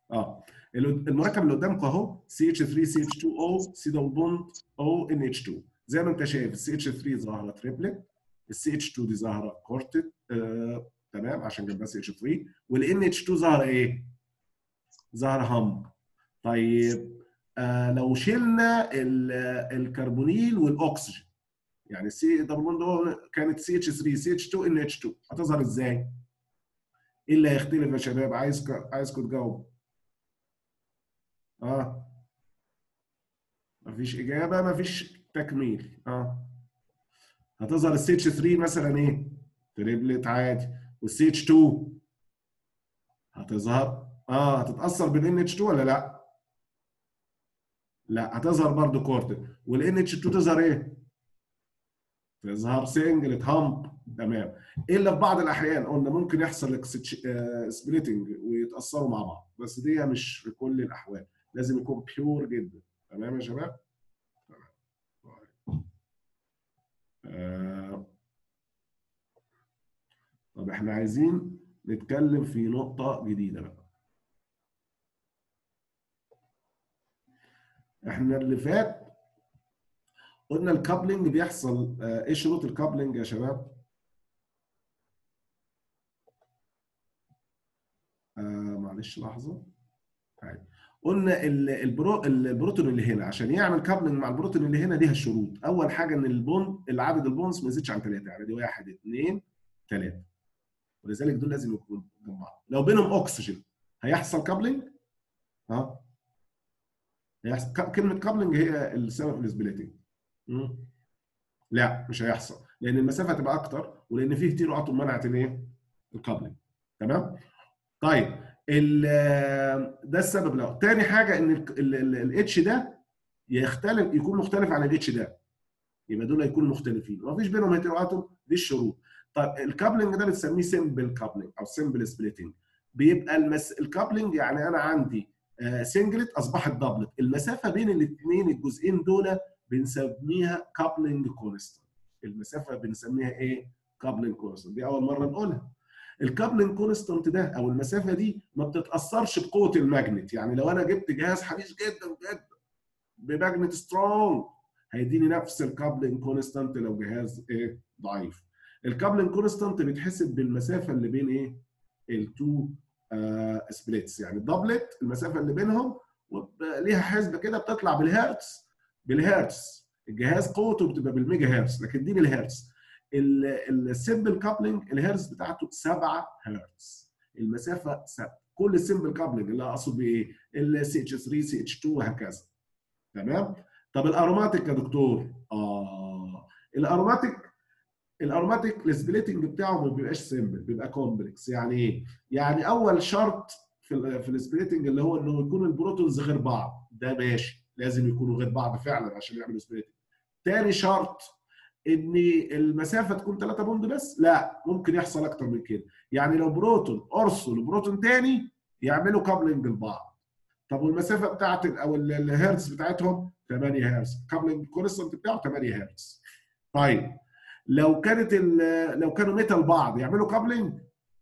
اه ال- المركب اللي قدامك اهو CH3 CH2O سي دبل بوند O NH2 زي ما انت شايف السي اتش 3 ظاهره تريبلت السي اتش 2 دي ظاهره كورتد آه، تمام عشان جنبها سي اتش 3 والان اتش 2 ظاهره ايه؟ ظاهره هم طيب آه لو شلنا ال- الكربونيل والاكسجين يعني السي دبل بوند O كانت سي اتش 3 سي اتش 2 ان اتش 2 هتظهر ازاي؟ ايه اللي هيختلف يا شباب؟ عايز عايزكم تجاوبوا اه مفيش اجابه مفيش تكميل اه هتظهر السي اتش 3 مثلا ايه؟ تريبلت عادي والسي اتش 2 هتظهر اه هتتاثر بالان اتش 2 ولا لا؟ لا هتظهر برضو كورتد والان اتش 2 تظهر ايه؟ تظهر سنجلت هامب تمام الا في بعض الاحيان قلنا ممكن يحصل سبليتنج ويتاثروا مع بعض بس دي مش في كل الاحوال لازم يكون بيور جدا تمام يا شباب؟ تمام طيب. آه. طب احنا عايزين نتكلم في نقطة جديدة بقى. احنا اللي فات قلنا الكابلنج بيحصل آه، ايه شروط الكابلنج يا شباب؟ آه معلش لحظة. طيب. قلنا ال- البرو البروتون اللي هنا عشان يعمل كابلنج مع البروتون اللي هنا ليها شروط، أول حاجة إن البوند العدد البونز ما يزيدش عن ثلاثة، يعني دي واحد اثنين ثلاثة. ولذلك دول لازم يكونوا جنب بعض. لو بينهم أكسجين هيحصل كابلنج؟ ها؟ هيحصل ك- كلمة كابلنج هي السبب في السبليتنج. مم. لا مش هيحصل لان المسافه هتبقى اكتر ولان فيه كتير اتوم منعت الايه؟ الكابلنج تمام؟ طيب ال- ده السبب الاول تاني حاجه ان الاتش ده يختلف يكون مختلف عن الاتش ده يبقى دول هيكونوا مختلفين ومفيش بينهم هيترو اتوم دي الشروط طيب الكابلنج ده بنسميه سمبل كابلنج او سمبل سبليتنج بيبقى المس... الكابلنج يعني انا عندي سنجلت اصبحت دبلت المسافه بين الاثنين الجزئين دول بنسميها كابلنج كونستانت المسافه بنسميها ايه كابلنج كونستانت دي اول مره نقولها الكابلنج كونستانت ده او المسافه دي ما بتتاثرش بقوه الماجنت يعني لو انا جبت جهاز حديث جدا جدا بماجنت سترونج هيديني نفس الكابلنج كونستانت لو جهاز ايه ضعيف الكابلنج كونستانت بيتحسب بالمسافه اللي بين ايه التو آه سبليتس يعني الدبلت المسافه اللي بينهم ليها حسبه كده بتطلع بالهرتز بالهرتز الجهاز قوته بتبقى بالميجا هرتز لكن دي بالهرتز السمبل كابلنج الهرتز بتاعته 7 هرتز المسافه ثابته كل السمبل كابلنج اللي اقصد بيه ايه السي اتش 3 سي اتش 2 وهكذا تمام طب الاروماتيك يا دكتور اه الاروماتيك الاروماتيك السبليتنج بتاعه ما بيبقاش سمبل بيبقى كومبلكس يعني ايه يعني اول شرط في ال في السبليتنج اللي هو انه يكون البروتونز غير بعض ده ماشي لازم يكونوا غير بعض فعلا عشان يعملوا سبليتنج تاني شرط ان المسافه تكون 3 بوند بس لا ممكن يحصل اكتر من كده يعني لو بروتون ارسل لبروتون تاني يعملوا كابلنج لبعض طب والمسافه بتاعت او الهرتز بتاعتهم 8 هرتز كابلنج كونستنت بتاعه 8 هرتز طيب لو كانت لو كانوا ميتال بعض يعملوا كابلنج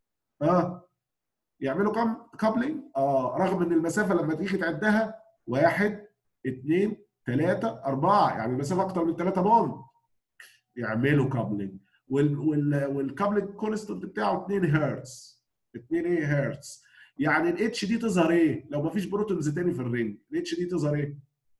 اه يعملوا كام كابلنج اه رغم ان المسافه لما تيجي تعدها واحد اثنين ثلاثة أربعة يعني المسافة أكتر من 3 بوند يعملوا كابلنج وال وال والكابلنج كونستنت بتاعه 2 هرتز 2 ايه هرتز يعني الاتش دي تظهر ايه؟ لو ما فيش بروتونز تاني في الرينج الاتش دي تظهر ايه؟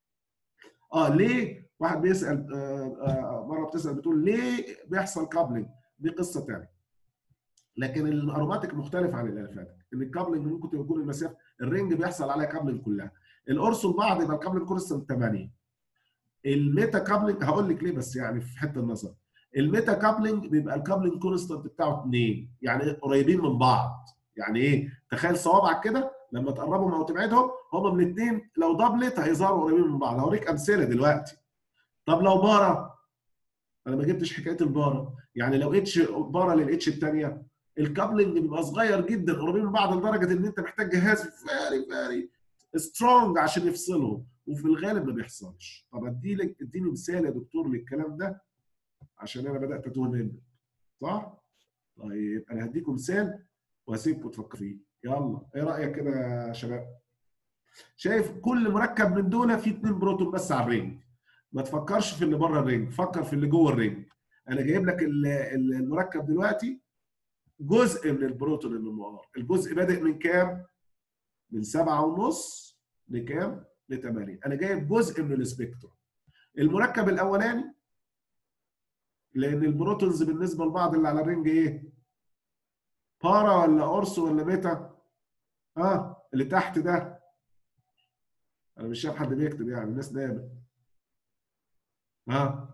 اه ليه؟ واحد بيسال آه آه مره بتسال بتقول ليه بيحصل كابلنج؟ دي قصه ثانيه. لكن الاروماتيك مختلف عن الالفاتيك ان الكابلنج ممكن يكون المسافه الرينج بيحصل عليها كابلنج كلها. القرص لبعض يبقى الكابلنج كونستنت 8. الميتا كابلنج هقول لك ليه بس يعني في حته النظر. الميتا كابلنج بيبقى الكابلنج كونستنت بتاعه 2 يعني قريبين من بعض. يعني ايه؟ تخيل صوابعك كده لما تقربهم او تبعدهم هم من الاثنين لو دبلت هيظهروا قريبين من بعض هوريك امثله دلوقتي طب لو بارا انا ما جبتش حكايه البارا يعني لو اتش بارا للاتش الثانيه الكابلنج بيبقى صغير جدا قريبين من بعض لدرجه ان انت محتاج جهاز فاري فاري سترونج عشان يفصلهم وفي الغالب ما بيحصلش طب ادي لك اديني مثال يا دكتور للكلام ده عشان انا بدات اتوه منك صح؟ طيب انا هديكم مثال وهسيبكم تفكروا فيه يلا ايه رايك كده يا شباب شايف كل مركب من دول فيه اثنين بروتون بس على الرينج ما تفكرش في اللي بره الرينج فكر في اللي جوه الرينج انا جايب لك المركب دلوقتي جزء من البروتون الممر الجزء بادئ من كام من سبعة ونص لكام لثمانية انا جايب جزء من السبيكتروم المركب الاولاني لان البروتونز بالنسبه لبعض اللي على الرينج ايه بارا ولا اورس ولا بيتا اه اللي تحت ده انا مش شايف حد بيكتب يعني الناس نامت ها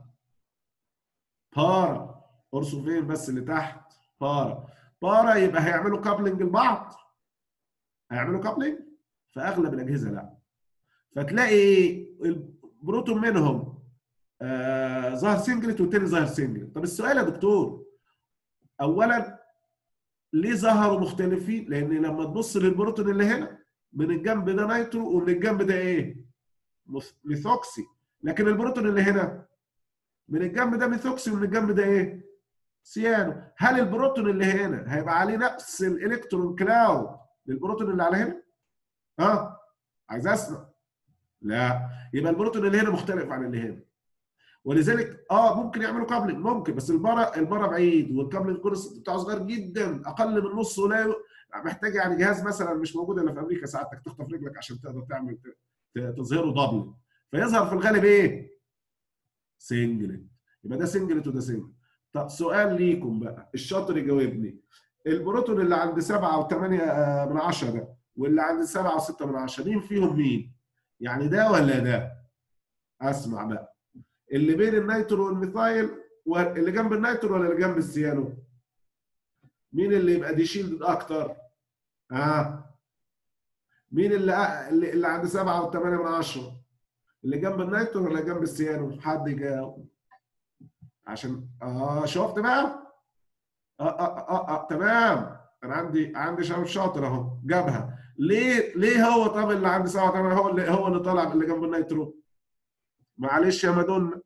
بارا اورسو فين بس اللي تحت بارا بارا يبقى هيعملوا كابلنج لبعض هيعملوا كابلنج في اغلب الاجهزه لا فتلاقي البروتون منهم آه ظهر سنجلت والتاني ظهر سنجلت طب السؤال يا دكتور اولا ليه ظهروا مختلفين لان لما تبص للبروتون اللي هنا من الجنب ده نيترو ومن الجنب ده ايه ميثوكسي لكن البروتون اللي هنا من الجنب ده ميثوكسي ومن الجنب ده ايه سيانو هل البروتون اللي هنا هيبقى عليه نفس الالكترون كلاود للبروتون اللي على هنا اه عايز اسمع لا يبقى البروتون اللي هنا مختلف عن اللي هنا ولذلك اه ممكن يعملوا كابلنج ممكن بس البره البره بعيد والكابلنج كورس بتاعه صغير جدا اقل من نص ولا محتاج يعني جهاز مثلا مش موجود الا في امريكا ساعتك تخطف رجلك عشان تقدر تعمل تظهره دبل فيظهر في الغالب ايه؟ سنجلت يبقى ده سنجلت وده سنجلت طب سؤال ليكم بقى الشاطر يجاوبني البروتون اللي عند 7 و8 من 10 ده واللي عند 7 و6 من 10 مين فيهم مين؟ يعني ده ولا ده؟ اسمع بقى اللي بين النيترو والميثايل اللي جنب النيترو ولا اللي جنب السيانو؟ مين اللي يبقى دي شيلد اكتر؟ ها؟ آه. مين اللي اللي عند 7 و8 من 10 اللي جنب النيترو ولا جنب السيانو حد يجاوب عشان اه شفت بقى اه اه اه, آه. تمام انا عندي عندي شباب شاطر اهو جابها ليه ليه هو طب اللي عند 7 و8 هو اللي هو اللي طالع اللي جنب النيترو معلش يا مادونا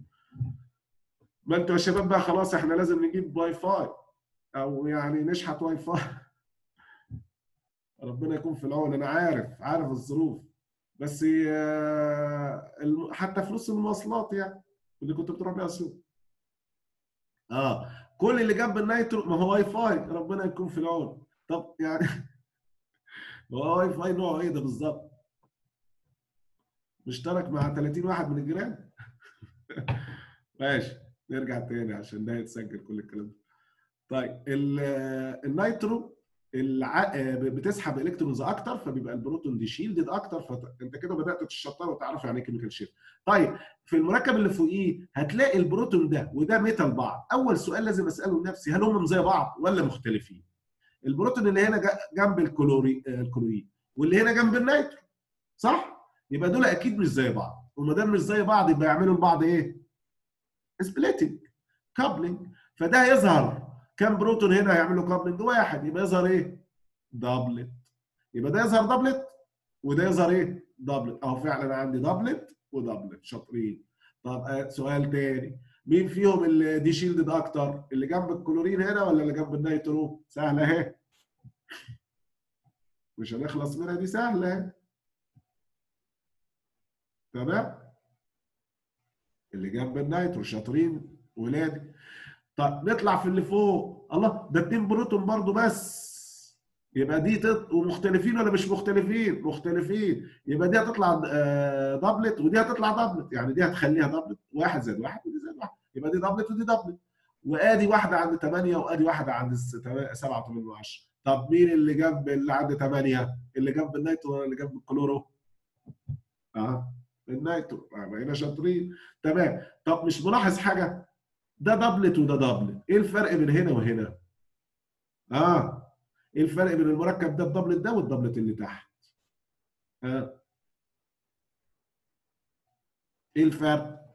ما انتوا يا شباب بقى خلاص احنا لازم نجيب واي فاي او يعني نشحت واي فاي ربنا يكون في العون انا عارف عارف الظروف بس حتى فلوس المواصلات يعني اللي كنت بتروح بيها السوق اه كل اللي جنب النايترو ما هو واي فاي ربنا يكون في العون طب يعني هو واي فاي نوعه ايه ده بالظبط مشترك مع 30 واحد من الجيران ماشي نرجع تاني عشان ده يتسجل كل الكلام ده طيب النايترو الع... بتسحب الكترونز اكتر فبيبقى البروتون دي شيلدد اكتر فانت كده بدات تشطر وتعرف يعني ايه كيميكال شيفت. طيب في المركب اللي فوقيه هتلاقي البروتون ده وده ميتال بعض، اول سؤال لازم اساله لنفسي هل هم زي بعض ولا مختلفين؟ البروتون اللي هنا جنب الكلوري الكلورين واللي هنا جنب النيترو صح؟ يبقى دول اكيد مش زي بعض وما دام مش زي بعض يبقى يعملوا لبعض ايه؟ سبليتنج كابلنج فده هيظهر كام بروتون هنا هيعملوا كابلنج واحد يبقى يظهر ايه دبلت يبقى ده يظهر دبلت وده يظهر ايه دبلت اهو فعلا عندي دبلت ودبلت شاطرين طب سؤال تاني مين فيهم اللي دي شيلدد اكتر اللي جنب الكلورين هنا ولا اللي جنب النيترو سهله اهي مش هنخلص منها دي سهله اهي تمام اللي جنب النيترو شاطرين ولادي طب نطلع في اللي فوق الله ده اتنين بروتون برضو بس يبقى دي تط... ومختلفين ولا مش مختلفين مختلفين يبقى دي هتطلع دبلت ودي هتطلع دبلت يعني دي هتخليها دبلت واحد زائد واحد ودي زائد واحد يبقى دي دبلت ودي دبلت وادي واحده عند 8 وادي واحده عند 7 8 10 طب مين اللي جنب اللي عند 8 اللي جنب النيترو ولا اللي جنب الكلورو اه النيترو بقينا شاطرين تمام طب مش ملاحظ حاجه ده دبلت وده دبلت ايه الفرق بين هنا وهنا اه ايه الفرق بين المركب ده الدبلت ده والدبلت اللي تحت اه ايه الفرق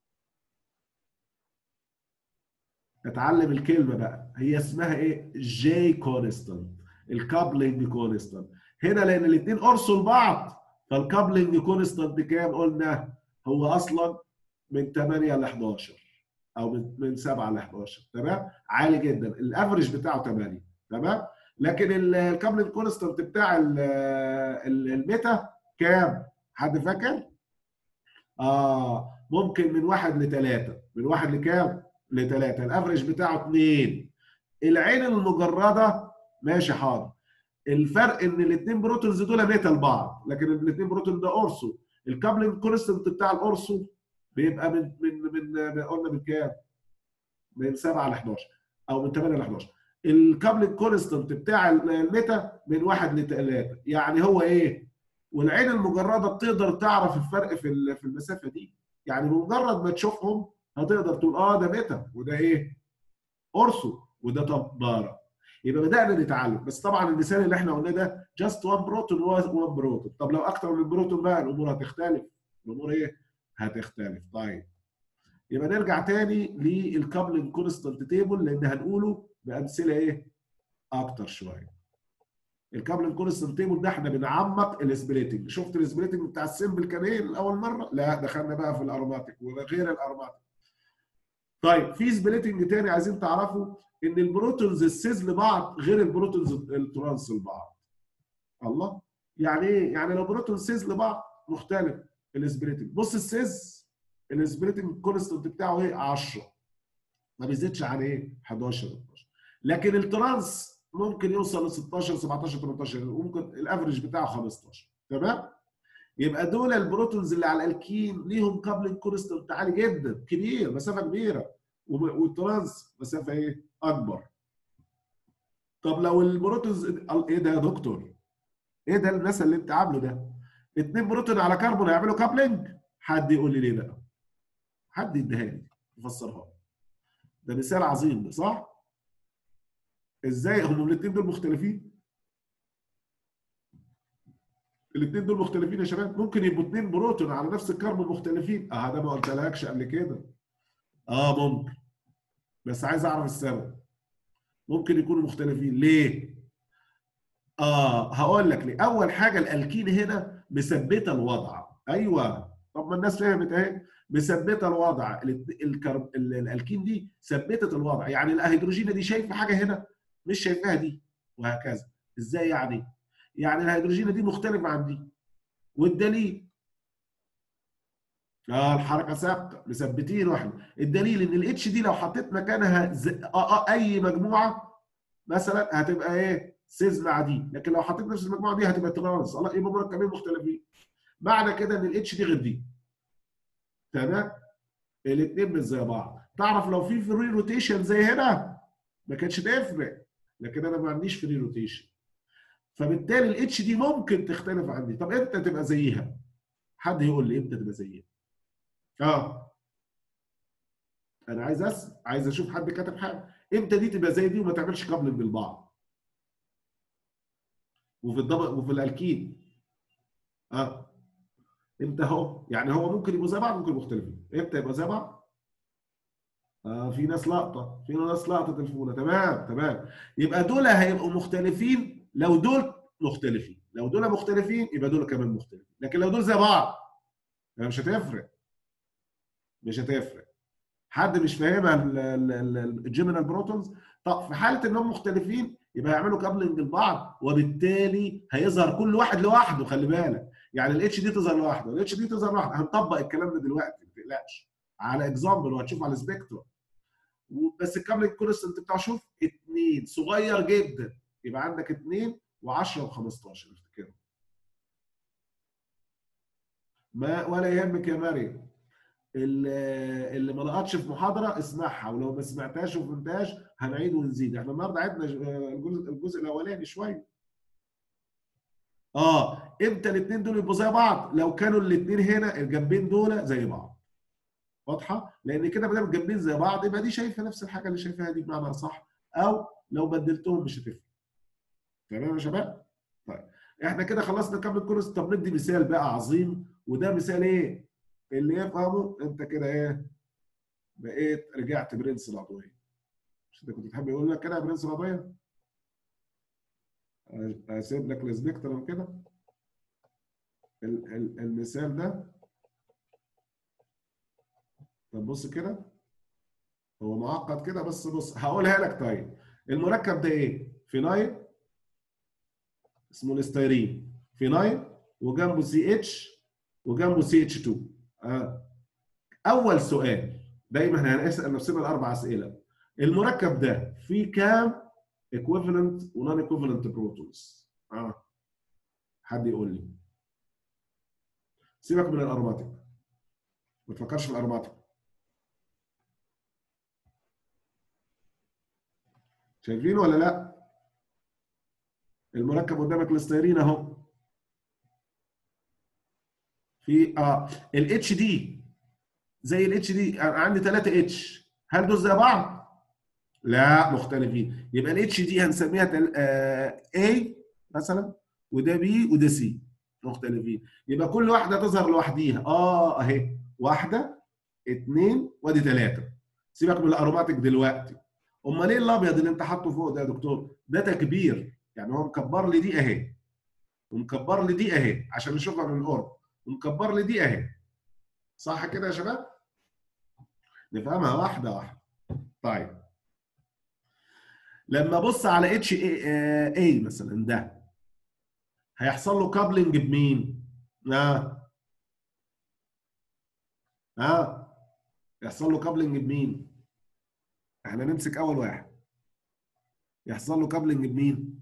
اتعلم الكلمه بقى هي اسمها ايه جي كونستانت الكابلنج كونستانت هنا لان الاثنين قرصوا لبعض فالكابلنج كونستانت كام قلنا هو اصلا من 8 ل 11 او من من 7 ل 11 تمام عالي جدا الافرج بتاعه 8 تمام لكن الكابلنج كونستانت بتاع الميتا كام؟ حد فاكر؟ اه ممكن من واحد لثلاثة من واحد لكام؟ لثلاثة الافرج بتاعه اثنين العين المجردة ماشي حاضر الفرق ان الاثنين بروتونز دول ميتا لبعض لكن الاثنين بروتون ده اورسو الكابلنج كونستنت بتاع الاورسو بيبقى من من من قلنا من كام؟ من 7 ل 11 او من 8 ل 11 الكابلنج كونستنت بتاع الميتا من 1 ل 3 يعني هو ايه؟ والعين المجرده بتقدر تعرف الفرق في في المسافه دي يعني بمجرد ما تشوفهم هتقدر تقول اه ده ميتا وده ايه؟ اورسو وده طباره يبقى بدانا نتعلم بس طبعا المثال اللي احنا قلناه ده جاست 1 بروتون 1 بروتون طب لو اكتر من بروتون بقى الامور هتختلف الامور ايه؟ هتختلف طيب يبقى نرجع تاني للكابلنج كونستانت تيبل لان هنقوله بامثله ايه؟ اكتر شويه. الكابلنج كونستانت تيبل ده احنا بنعمق السبليتنج، شفت السبليتنج بتاع السمبل كان ايه لاول مره؟ لا دخلنا بقى في الارماتيك وغير الارماتيك. طيب في سبليتنج تاني عايزين تعرفوا ان البروتونز السيز لبعض غير البروتونز الترانس لبعض. الله يعني ايه؟ يعني لو بروتون سيز لبعض مختلف السبليتنج، بص السيز السبليتنج كونستنت بتاعه ايه 10 ما بيزيدش عن ايه 11 12 لكن الترانس ممكن يوصل ل 16 17 18 وممكن الافرج بتاعه 15 تمام يبقى دول البروتونز اللي على الالكين ليهم كابلنج كونستنت عالي جدا كبير مسافه كبيره والترانس مسافه ايه اكبر طب لو البروتونز ايه ده يا دكتور ايه ده المثل اللي انت عامله ده اتنين بروتون على كربون هيعملوا كابلنج حد يقول لي ليه بقى حد يديها لي يفسرها ده مثال عظيم ده صح؟ ازاي هم الاثنين دول مختلفين؟ الاثنين دول مختلفين يا شباب ممكن يبقوا اثنين بروتون على نفس الكربون مختلفين اه ده ما قلتلكش قبل كده اه ممكن بس عايز اعرف السبب ممكن يكونوا مختلفين ليه؟ اه هقول لك ليه اول حاجه الالكين هنا مثبته الوضع ايوه طب ما الناس فهمت اهي مثبته الوضع الكرب... الالكين دي ثبتت الوضع يعني الهيدروجين دي شايفه حاجه هنا مش شايفاها دي وهكذا ازاي يعني يعني الهيدروجين دي مختلفه عن دي والدليل اه الحركه ثابته مثبتين واحنا الدليل ان الاتش دي لو حطيت مكانها ز... آه آه اي مجموعه مثلا هتبقى ايه سيز مع دي لكن لو حطيت نفس المجموعه دي هتبقى ترانس الله يبقى مركبين مختلفين معنى كده ان الاتش دي غير دي تمام الاثنين مش زي بعض تعرف لو في فري روتيشن زي هنا ما كانتش تفرق لكن انا ما عنديش فري روتيشن فبالتالي الاتش دي ممكن تختلف عندي طب امتى تبقى زيها حد يقول لي امتى تبقى زيها اه انا عايز اسال عايز اشوف حد كاتب حاجه امتى دي تبقى زي دي وما تعملش كابلنج بالبعض وفي الضبط وفي الالكين اه امتى اهو يعني هو ممكن يبقوا زي بعض ممكن مختلفين امتى يبقى زي بعض آه في ناس لقطه في ناس لقطه الفوله تمام تمام يبقى دول هيبقوا مختلفين لو دول مختلفين لو دول مختلفين يبقى دول كمان مختلفين لكن لو دول زي بعض يعني مش هتفرق مش هتفرق حد مش فاهمها الجيمينال بروتونز طب في حاله انهم مختلفين يبقى يعملوا كابلنج لبعض وبالتالي هيظهر كل واحد لوحده خلي بالك يعني الاتش دي تظهر لوحده والاتش دي تظهر لوحده هنطبق الكلام ده دلوقتي ما تقلقش على اكزامبل وهتشوف على سبيكترم بس الكابلنج كونستنت بتاعه شوف اثنين صغير جدا يبقى عندك اثنين و10 و15 افتكرهم ما ولا يهمك يا مريم اللي ما لقطش في محاضره اسمعها ولو ما سمعتهاش وما فهمتهاش هنعيد ونزيد احنا النهارده عدنا الجزء, الجزء الاولاني شويه اه امتى الاثنين دول يبقوا زي بعض لو كانوا الاثنين هنا الجنبين دول زي بعض واضحه لان كده ما دام الجنبين زي بعض يبقى دي شايفه نفس الحاجه اللي شايفاها دي بمعنى صح او لو بدلتهم مش هتفرق تمام يا شباب طيب احنا كده خلصنا كام الكورس طب ندي مثال بقى عظيم وده مثال ايه اللي يفهمه انت كده ايه بقيت رجعت برنس العضويه مش انت كنت بتحب يقول لك كده يا برنس العضويه اسيب لك السبيكترم كده المثال ده طب بص كده هو معقد كده بس بص هقولها لك طيب المركب ده ايه؟ فينايل اسمه الاستيرين فينايل وجنبه سي اتش وجنبه سي اتش 2 آه. اول سؤال دايما هنسال نفسنا الاربع اسئله المركب ده فيه كام ايكويفالنت ونون ايكويفالنت بروتونز اه حد يقول لي سيبك من الاروماتيك ما تفكرش في الاروماتيك شايفين ولا لا المركب قدامك الستيرين اهو في اه الاتش دي زي الاتش دي انا عندي 3 اتش هل دول زي بعض؟ لا مختلفين يبقى الاتش دي هنسميها تل... آه A مثلا وده بي وده سي مختلفين يبقى كل واحده تظهر لوحديها اه اهي واحده اثنين وادي ثلاثه سيبك من الاروماتيك دلوقتي امال ايه الابيض اللي انت حاطه فوق ده يا دكتور ده تكبير يعني هو مكبر لي دي اهي ومكبر لي دي اهي عشان نشوفها من القرب ومكبر لي دي اهي صح كده يا شباب نفهمها واحده واحده طيب لما ابص على اتش اي مثلا ده هيحصل له كابلنج بمين؟ اه اه يحصل له كابلنج بمين؟ احنا نمسك اول واحد يحصل له كابلنج بمين؟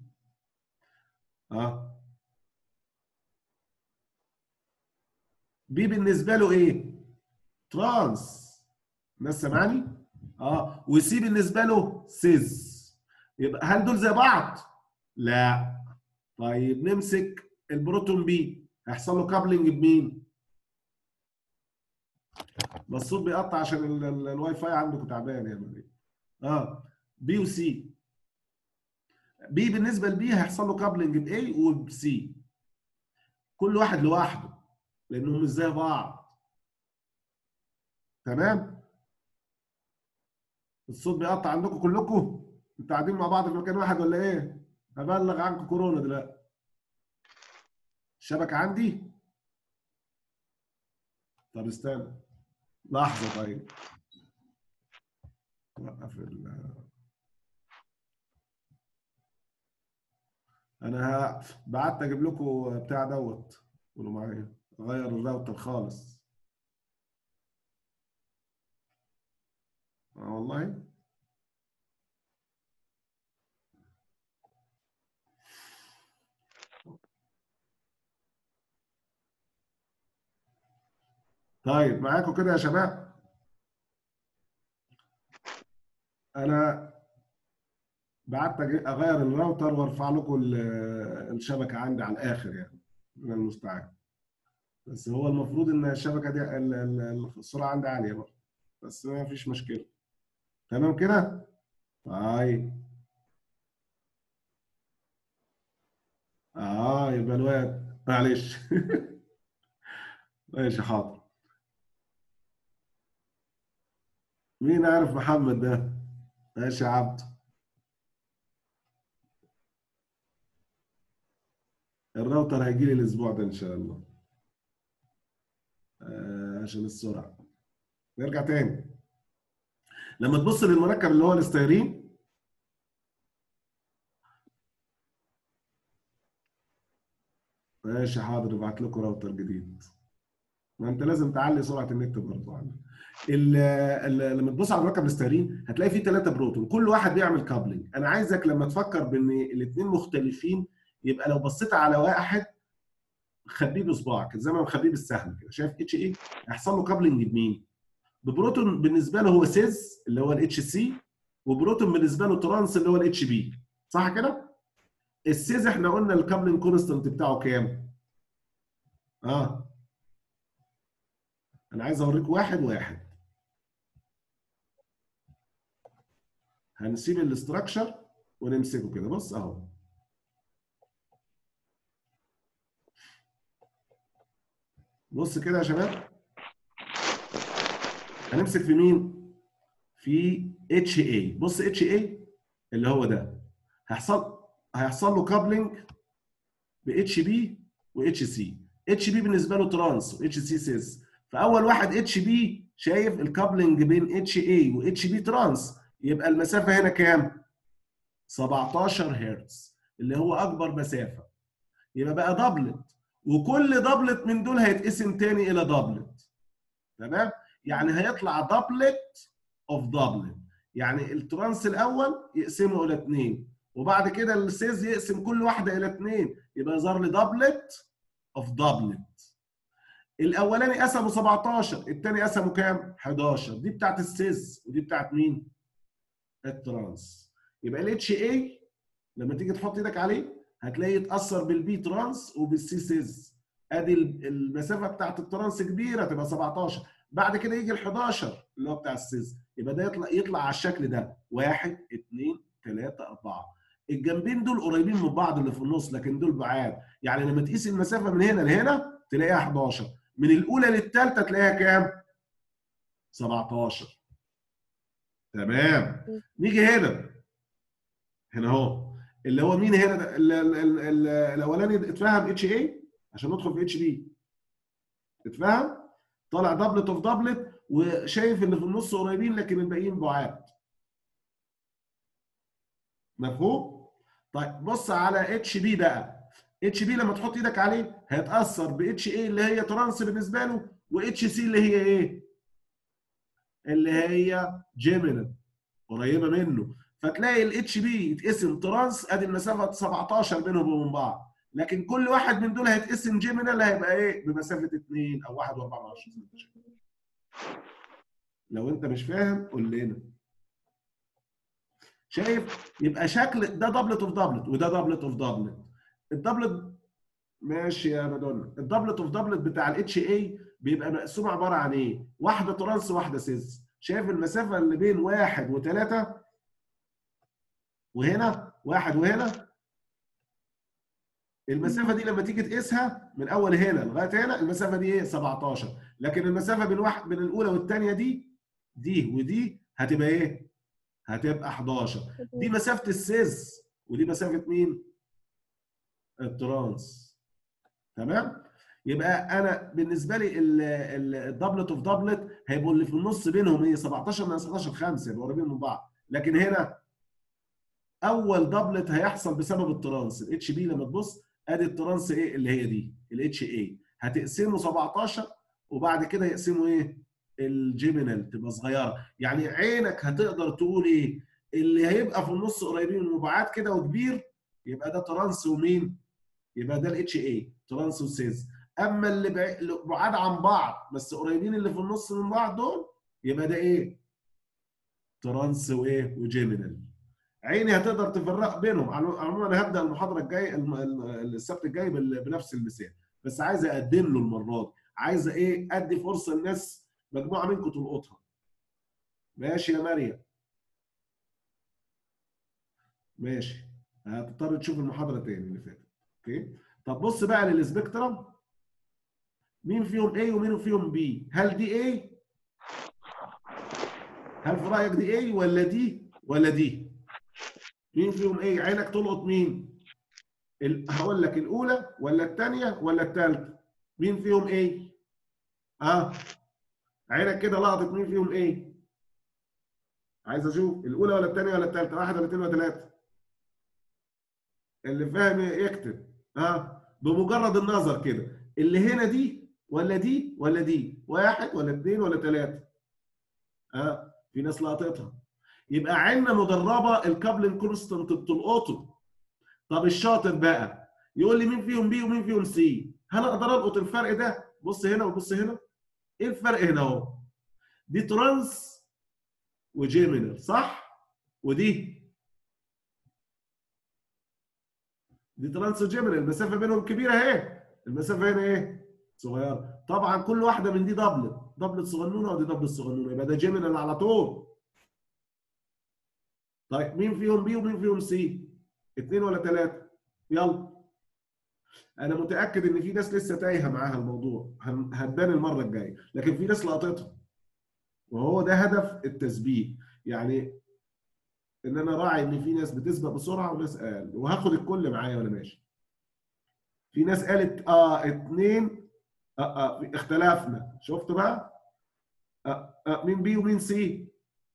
اه بي بالنسبه له ايه؟ ترانس الناس سامعني؟ اه وسي بالنسبه له سيز يبقى هل دول زي بعض؟ لا طيب نمسك البروتون بي هيحصل له كابلنج بمين؟ بس الصوت بيقطع عشان ال- ال- الواي فاي عندكم تعبان يا مريم اه بي وسي بي بالنسبه لبي هيحصل له كابلنج باي وبسي كل واحد لوحده لانهم مش زي بعض تمام الصوت بيقطع عندكم كلكم انتوا قاعدين مع بعض في مكان واحد ولا ايه هبلغ عنكم كورونا دلوقتي الشبكه عندي طب استنى لحظه طيب وقف ال انا ه- بعت اجيب لكم بتاع دوت قولوا معايا غير الراوتر خالص اه والله طيب معاكم كده يا شباب انا بعت أجي- اغير الراوتر وارفع لكم ال- الشبكه عندي على الاخر يعني من المستعان بس هو المفروض ان الشبكه دي ال- ال- السرعه عندي عاليه برضه بس ما فيش مشكله تمام كده طيب اه يبقى الواد معلش ماشي حاضر مين عارف محمد ده ماشي يا عبد الراوتر هيجي لي الاسبوع ده ان شاء الله آه عشان السرعه نرجع تاني لما تبص للمركب اللي هو الاستيرين ماشي حاضر ابعت لكم راوتر جديد ما انت لازم تعلي سرعه النت برضه عندك ال- ال- لما تبص على مركب الاستيرين هتلاقي فيه ثلاثه بروتون كل واحد بيعمل كابلنج انا عايزك لما تفكر بان الاثنين مختلفين يبقى لو بصيت على واحد خبيه بصباعك زي ما مخبيه بالسهم كده شايف اتش ايه هيحصل له كابلنج بمين ببروتون بالنسبه له هو سيز اللي هو الاتش سي وبروتون بالنسبه له ترانس اللي هو الاتش بي صح كده السيز احنا قلنا الكابلنج كونستنت بتاعه كام اه انا عايز اوريك واحد واحد هنسيب الاستراكشر ونمسكه كده بص اهو بص كده يا شباب هنمسك في مين في اتش اي بص اتش اي اللي هو ده هيحصل هيحصل له كابلنج ب اتش بي واتش سي اتش بي بالنسبه له ترانس واتش سي سيز فاول واحد اتش بي شايف الكابلنج بين اتش اي واتش بي ترانس يبقى المسافه هنا كام 17 هرتز اللي هو اكبر مسافه يبقى بقى دبلت وكل دبلت من دول هيتقسم تاني الى دبلت تمام يعني هيطلع دبلت اوف دبلت يعني الترانس الاول يقسمه الى اثنين وبعد كده السيز يقسم كل واحده الى اثنين يبقى يظهر لي دبلت اوف دبلت الاولاني قسمه 17 الثاني قسمه كام 11 دي بتاعت السيز ودي بتاعت مين الترانس يبقى الاتش اي لما تيجي تحط ايدك عليه هتلاقيه يتاثر بالبي ترانس وبالسي سيز ادي المسافه بتاعت الترانس كبيره تبقى 17 بعد كده يجي ال 11 اللي هو بتاع السيز يبقى ده يطلع يطلع على الشكل ده 1 2 3 4 الجنبين دول قريبين من بعض اللي في النص لكن دول بعاد يعني لما تقيس المسافه من هنا لهنا تلاقيها 11 من الاولى للثالثه تلاقيها كام 17 تمام نيجي هنا هنا اهو اللي هو مين هنا ده ال- ال- ال- ال- الاولاني اتفهم اتش اي عشان ندخل في اتش بي اتفهم طالع دبلت اوف دبلت وشايف اللي في النص قريبين لكن الباقيين بعاد مفهوم طيب بص على اتش بي بقى اتش بي لما تحط ايدك عليه هيتاثر ب اتش اي اللي هي ترانس بالنسبه له واتش سي اللي هي ايه اللي هي جيمينال قريبه منه فتلاقي الاتش بي يتقسم ترانس ادي المسافه 17 بينهم وبين بعض لكن كل واحد من دول هيتقسم جيمينال هيبقى ايه بمسافه 2 او 1 و4 لو انت مش فاهم قول لنا شايف يبقى شكل ده دبلت اوف دبلت وده دبلت اوف دبلت الدبلت ماشي يا مادونا الدبلت اوف دبلت بتاع الاتش اي بيبقى مقسوم عباره عن ايه؟ واحده ترانس واحده سيز شايف المسافه اللي بين واحد وثلاثه وهنا واحد وهنا المسافه دي لما تيجي تقيسها من اول هنا لغايه هنا المسافه دي ايه 17 لكن المسافه بين واحد بين الاولى والثانيه دي دي ودي هتبقى ايه هتبقى 11 دي مسافه السيز ودي مسافه مين الترانس تمام يبقى انا بالنسبه لي الدبلت اوف دبلت هيبقوا اللي في النص بينهم ايه 17 من 17 5 يبقوا قريبين من بعض لكن هنا اول دبلت هيحصل بسبب الترانس الاتش بي لما تبص ادي الترانس ايه اللي هي دي الاتش اي هتقسمه 17 وبعد كده يقسموا ايه الجيمينال تبقى صغيره يعني عينك هتقدر تقول ايه اللي هيبقى في النص قريبين من بعاد كده وكبير يبقى ده ترانس ومين يبقى ده الاتش اي ترانس وسيز اما اللي بع- اللي بعاد عن بعض بس قريبين اللي في النص من بعض دول يبقى ده ايه ترانس وايه وجيمينال عيني هتقدر تفرق بينهم عمو- عموما انا هبدا المحاضره الجايه الم- ال- السبت الجاي بال- بنفس المثال بس عايز اقدم له المره دي عايز ايه ادي فرصه للناس مجموعه منكم تلقطها ماشي يا مريم ماشي هتضطر تشوف المحاضره تاني اللي فاتت اوكي طب بص بقى للسبيكترم مين فيهم A ومين فيهم B هل دي A هل في رايك دي A ولا دي ولا دي مين فيهم A عينك تلقط مين ال... هقول لك الاولى ولا الثانيه ولا الثالثه مين فيهم A اه عينك كده لقطت مين فيهم A عايز اشوف الاولى ولا الثانيه ولا الثالثه واحد ولا اثنين ولا ثلاثه اللي فاهم يكتب ها بمجرد النظر كده اللي هنا دي ولا دي ولا دي واحد ولا اثنين ولا ثلاثه ها في ناس لقطتها يبقى عيننا مدربه الكابلن كونستنت بتلقطه طب الشاطر بقى يقول لي مين فيهم بي ومين فيهم سي هل اقدر القط الفرق ده بص هنا وبص هنا ايه الفرق هنا اهو دي ترانس وجيمينال صح ودي دي ترانس وجيمينال المسافه بينهم كبيره اهي المسافه هنا ايه صغيره طبعا كل واحده من دي دبلت دبلت صغنونه ودي دبلت صغنونه يبقى ده جيمينال على طول طيب مين فيهم بي ومين فيهم سي اثنين ولا ثلاثه يلا انا متاكد ان في ناس لسه تايهه معاها الموضوع هن- هتبان المره الجايه لكن في ناس لقطتها وهو ده هدف التسبيق يعني ان انا راعي ان في ناس بتسبق بسرعه وناس قال وهاخد الكل معايا وانا ماشي في ناس قالت اه اتنين آه آه اختلفنا شفت بقى آه آه مين بي ومين سي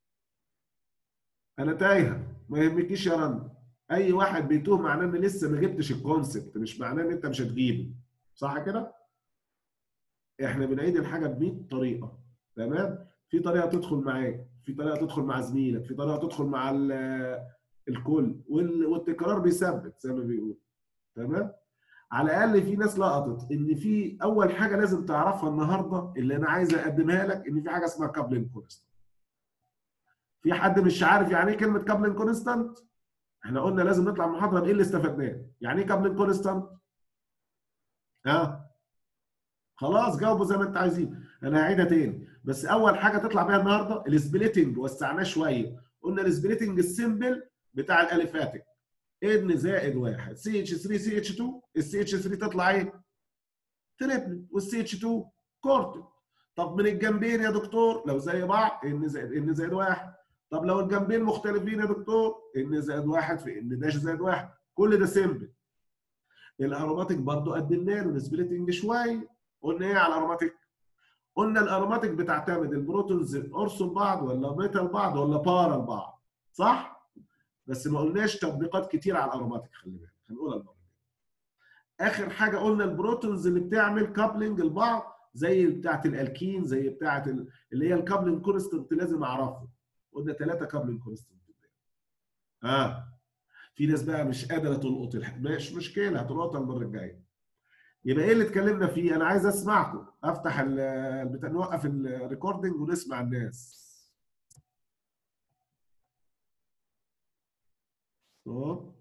انا تايهه ما يهمكيش يا رنا اي واحد بيتوه معناه ان لسه ما جبتش الكونسبت مش معناه ان انت مش هتجيبه صح كده احنا بنعيد الحاجه ب 100 طريقه تمام في طريقه تدخل معاك في طريقه تدخل مع زميلك في طريقه تدخل مع ال- الكل وال- والتكرار بيثبت زي ما بيقول تمام على الاقل في ناس لقطت ان في اول حاجه لازم تعرفها النهارده اللي انا عايز اقدمها لك ان في حاجه اسمها كابلنج كونستانت في حد مش عارف يعني ايه كلمه كابلنج كونستانت احنا قلنا لازم نطلع من المحاضره بايه اللي استفدناه يعني ايه كابلنج كونستانت ها خلاص جاوبوا زي ما انت عايزين انا هعيدها تاني بس اول حاجه تطلع بيها النهارده السبليتنج وسعناه شويه قلنا السبليتنج السيمبل بتاع الاليفاتيك ان زائد واحد سي اتش 3 سي اتش 2 السي اتش 3 تطلع ايه؟ تريبل والسي اتش 2 كورتل طب من الجنبين يا دكتور لو زي بعض ان زائد ان زائد واحد طب لو الجنبين مختلفين يا دكتور ان زائد واحد في ان داش زائد واحد كل ده سيمبل الاروماتيك برضه قدمنا له السبليتنج شويه قلنا ايه على الاروماتيك؟ قلنا الاروماتيك بتعتمد البروتونز قرص لبعض ولا ميتا لبعض ولا بارا لبعض صح؟ بس ما قلناش تطبيقات كتير على الاروماتيك خلي بالك هنقولها المره الجايه. اخر حاجه قلنا البروتونز اللي بتعمل كابلنج لبعض زي بتاعه الالكين زي بتاعه ال- اللي هي الكابلنج كونستنت لازم اعرفه قلنا ثلاثه كابلنج كونستنت ها آه. في ناس بقى مش قادره تلقط الح... مش مشكله هتلقطها المره الجايه يبقى ايه اللي اتكلمنا فيه انا عايز اسمعكم افتح ال- البتاع نوقف الريكوردنج ونسمع الناس صوت